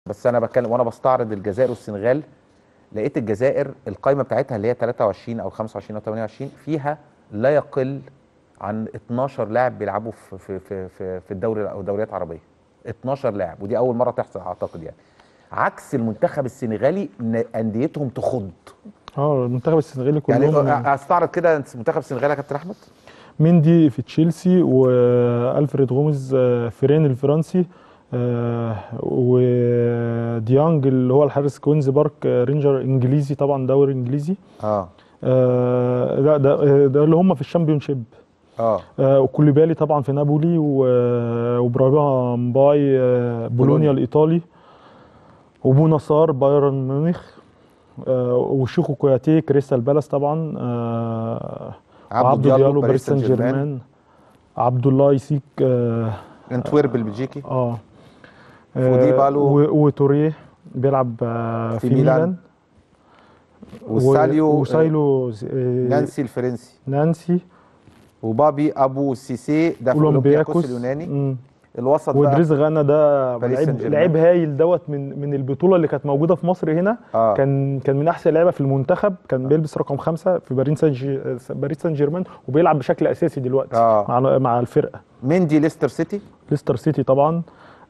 بس انا بتكلم وانا بستعرض الجزائر والسنغال لقيت الجزائر القائمه بتاعتها اللي هي 23 او 25 او 28 فيها لا يقل عن 12 لاعب بيلعبوا في في في في, في الدوري او دوريات عربيه 12 لاعب ودي اول مره تحصل اعتقد يعني عكس المنتخب السنغالي ان انديتهم تخض اه المنتخب السنغالي كلهم يعني استعرض كده منتخب السنغال يا كابتن احمد مندي في تشيلسي والفريد غوميز آه، فيرين الفرنسي آه، وديانج اللي هو الحارس كوينز بارك آه، رينجر انجليزي طبعا دوري انجليزي اه آه، ده ده ده اللي هم في الشامبيونشيب اه آه، وكوليبالي طبعا في نابولي و- وابراهيم باي آه، بولونيا بولونيا. الايطالي وبو نصار بايرن ميونخ آه، وشيخو كوياتي كريستال بالاس طبعا آه، وعبدو ديالو باريس سان جيرمان عبد الله يسيك اه, انتويرب البلجيكي آه. فودي بالو. و- وتوريه بيلعب آه، في في, ميلان. ميلان, وساليو وسايلو آه، نانسي الفرنسي نانسي وبابي ابو سيسي ده في اولمبياكوس اليوناني مم. الوسط بقى وادريس غانا ده باريس سان لعيب جيرمان. لعيب هايل دوت من من البطوله اللي كانت موجوده في مصر هنا آه. كان كان من احسن لعيبه في المنتخب كان بيلبس رقم خمسة في باريس سان جي- باريس سان جيرمان وبيلعب بشكل اساسي دلوقتي آه. مع مع الفرقه مندي ليستر سيتي ليستر سيتي طبعا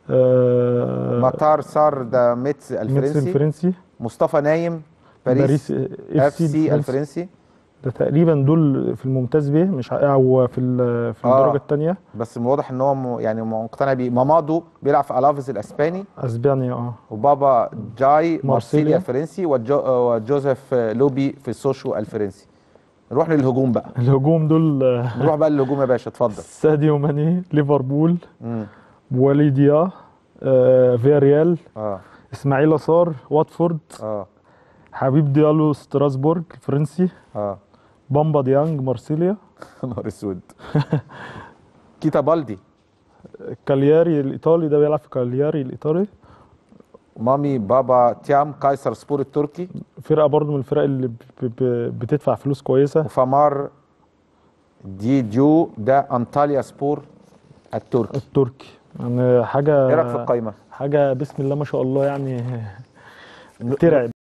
آه مطار سار ده ميتس ميتس الفرنسي الفرنسي مصطفى نايم باريس اف سي الفرنسي ده تقريبا دول في الممتاز به مش ع- او في ال- في آه. الدرجه الثانيه بس من واضح ان هو م- يعني مقتنع بيه مامادو بيلعب في الافيز الاسباني اسبانيا اه وبابا جاي مارسيليا مارسيليا. الفرنسي وجو وجوزيف لوبي في السوشو الفرنسي نروح للهجوم بقى الهجوم دول آه، نروح بقى للهجوم يا باشا اتفضل ساديو ماني ليفربول مم. وليديا آه فياريال اه اسماعيل صار واتفورد اه حبيب ديالو ستراسبورغ فرنسي اه بامبا ديانج مارسيليا نهار اسود كيتا بالدي كالياري الايطالي ده بيلعب في كالياري الايطالي مامي بابا تيام قيصر سبور التركي فرقه برضو من الفرق اللي ب- ب- بتدفع فلوس كويسه وفامار دي ديو ده انطاليا سبور التركي التركي يعني حاجه ايه رايك في القايمه؟ حاجه بسم الله ما شاء الله يعني ترعب